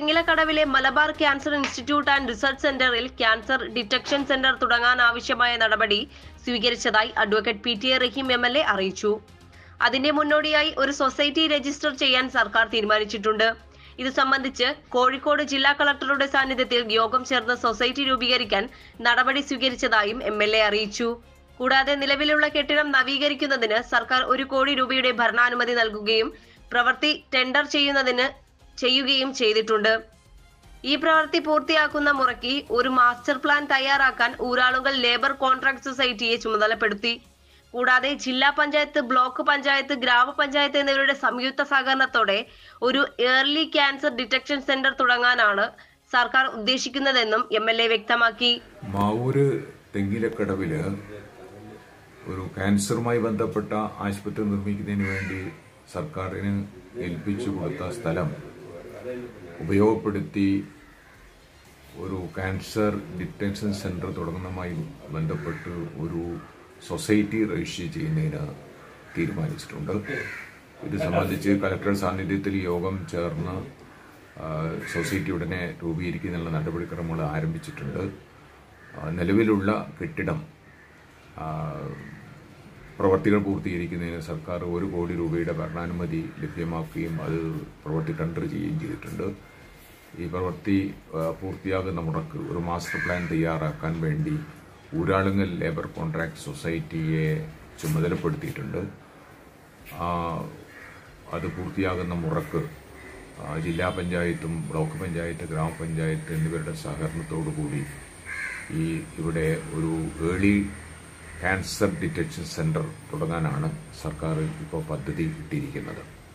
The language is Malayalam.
തെങ്ങിലക്കടവിലെ Malabar cancer institute and research സെന്ററിൽ ക്യാൻസർ ഡിറ്റക്ഷൻ സെന്റർ തുടങ്ങാൻ ആവശ്യമായ നടപടി സ്വീകരിച്ചതായി advocate P T A Rahim M L A അറിയിച്ചു അതിന്റെ മുന്നോടിയായി ഒരു സൊസൈറ്റി രജിസ്റ്റർ ചെയ്യാൻ സർക്കാർ തീരുമാനിച്ചിട്ടുണ്ട് ഇത് സംബന്ധിച്ച് കോഴിക്കോട് ജില്ലാ കളക്ടറുടെ സാന്നിധ്യത്തിൽ യോഗം ചേർന്ന് സൊസൈറ്റി രൂപീകരിക്കാൻ നടപടി സ്വീകരിച്ചതായും എം എൽ എ അറിയിച്ചു കൂടാതെ നിലവിലുള്ള കെട്ടിടം നവീകരിക്കുന്നതിന് സർക്കാർ ഒരു കോടി രൂപയുടെ ഭരണാനുമതി നൽകുകയും പ്രവൃത്തി ടെൻഡർ ചെയ്യുന്നതിന് ചെയ്യുകയും ചെയ്തിട്ടുണ്ട് ഈ പ്രവൃത്തി പൂർത്തിയാക്കുന്ന മുറയ്ക്ക് ഒരു മാസ്റ്റർ പ്ലാൻ തയ്യാറാക്കാൻ ഊരാളുങ്കൽ ലേബർ കോൺട്രാക്ട് സൊസൈറ്റിയെ ചുമതലപ്പെടുത്തി കൂടാതെ ജില്ലാ പഞ്ചായത്ത് ബ്ലോക്ക് പഞ്ചായത്ത് ഗ്രാമപഞ്ചായത്ത് എന്നിവരുടെ സംയുക്ത സഹകരണത്തോടെ ഒരു ഏർലി ക്യാൻസർ ഡിറ്റക്ഷൻ സെന്റർ തുടങ്ങാനാണ് സർക്കാർ ഉദ്ദേശിക്കുന്നതെന്നും എം എൽ എ വ്യക്തമാക്കി മാവൂര് തെങ്ങിലക്കടവില് ഒരു ക്യാൻസറുമായി ബന്ധപ്പെട്ട ആശുപത്രി നിർമ്മിക്കുന്നതിന് വേണ്ടി സർക്കാരിന് ഏൽപ്പിച്ചു കൊടുത്ത സ്ഥലം ഉപയോഗപ്പെടുത്തി ഒരു ക്യാൻസർ ഡിറ്റൻഷൻ സെന്റർ തുടങ്ങുന്നതുമായി ബന്ധപ്പെട്ട് ഒരു സൊസൈറ്റി രജിസ്റ്റർ ചെയ്യുന്നതിന് തീരുമാനിച്ചിട്ടുണ്ട് ഇത് സംബന്ധിച്ച് കലക്ടർ സാന്നിധ്യത്തിൽ യോഗം ചേർന്ന് ആ, സൊസൈറ്റി ഉടനെ രൂപീകരിക്കുന്നതിനുള്ള നടപടിക്രമങ്ങൾ ആരംഭിച്ചിട്ടുണ്ട് ആ, നിലവിലുള്ള കെട്ടിടം ആ, പ്രവർത്തികൾ പൂർത്തീകരിക്കുന്നതിന് സർക്കാർ ഒരു കോടി രൂപയുടെ ഭരണാനുമതി ലഭ്യമാക്കുകയും അത് പ്രവൃത്തി ടെൻഡർ ചെയ്യുകയും ചെയ്തിട്ടുണ്ട് ഈ പ്രവൃത്തി ആ, പൂർത്തിയാകുന്ന മുറക്ക് ഒരു മാസ്റ്റർ പ്ലാൻ തയ്യാറാക്കാൻ വേണ്ടി ഊരാളുങ്ങൽ ലേബർ കോൺട്രാക്ട് സൊസൈറ്റിയെ ചുമതലപ്പെടുത്തിയിട്ടുണ്ട് ആ, അത് പൂർത്തിയാകുന്ന മുറക്ക് ആ, ജില്ലാ പഞ്ചായത്തും ബ്ലോക്ക് പഞ്ചായത്ത് ഗ്രാമപഞ്ചായത്ത് എന്നിവരുടെ സഹകരണത്തോടു കൂടി ഈ ഇവിടെ ഒരു ഏർലി ക്യാൻസർ ഡിറ്റക്ഷൻ സെന്റർ തുടങ്ങാനാണ് സർക്കാർ ഇപ്പോൾ പദ്ധതി ഇട്ടിരിക്കുന്നത്